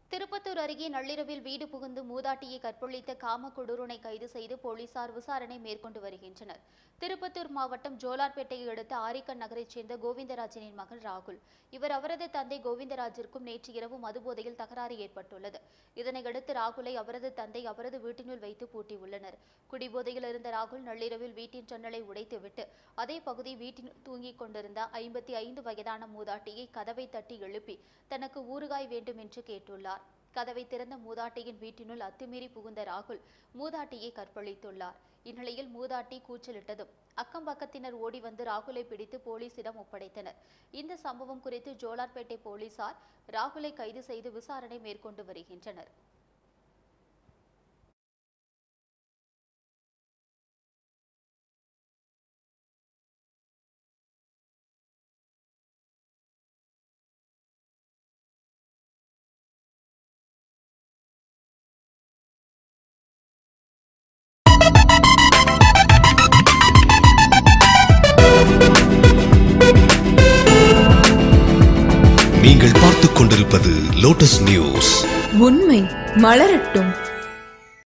திருப்பத்தூர் அருகே நள்ளிரவில் வீடு புகுந்து மூதாட்டியை கற்பழித்த காம கொடூரனை கைது செய்து போலீசார் விசாரணை மேற்கொண்டு வருகின்றனர் திருப்பத்தூர் மாவட்டம் ஜோலார்பேட்டையை அடுத்த ஆரிக்கன் நகரைச் சேர்ந்த கோவிந்தராஜனின் மகன் ராகுல் இவர் அவரது தந்தை கோவிந்தராஜிற்கும் நேற்று இரவு மதுபோதையில் தகராறு ஏற்பட்டுள்ளது இதனையடுத்து ராகுலை அவரது தந்தை அவரது வீட்டினுள் வைத்து பூட்டியுள்ளனர் குடிபோதையில் இருந்த ராகுல் நள்ளிரவில் வீட்டின் ஜன்னலை உடைத்துவிட்டு அதே பகுதி வீட்டில் தூங்கிக் கொண்டிருந்த ஐம்பத்தி ஐந்து வயதான மூதாட்டியை கதவை தட்டி எழுப்பி தனக்கு ஊறுகாய் வேண்டும் என்று கேட்டுள்ளார் கதவை திறந்த மூதாட்டியின் வீட்டினுள் அத்துமீறி புகுந்த ராகுல் மூதாட்டியை கற்பழித்துள்ளார் இந்நிலையில் மூதாட்டி கூச்சலிட்டதும் அக்கம் பக்கத்தினர் ஓடி வந்து ராகுலை பிடித்து போலீசிடம் ஒப்படைத்தனர் இந்த சம்பவம் குறித்து ஜோலார்பேட்டை போலீசார் ராகுலை கைது செய்து விசாரணை மேற்கொண்டு வருகின்றனர் நீங்கள் பார்த்துக் கொண்டிருப்பது லோட்டஸ் நியூஸ் உண்மை மலரட்டும்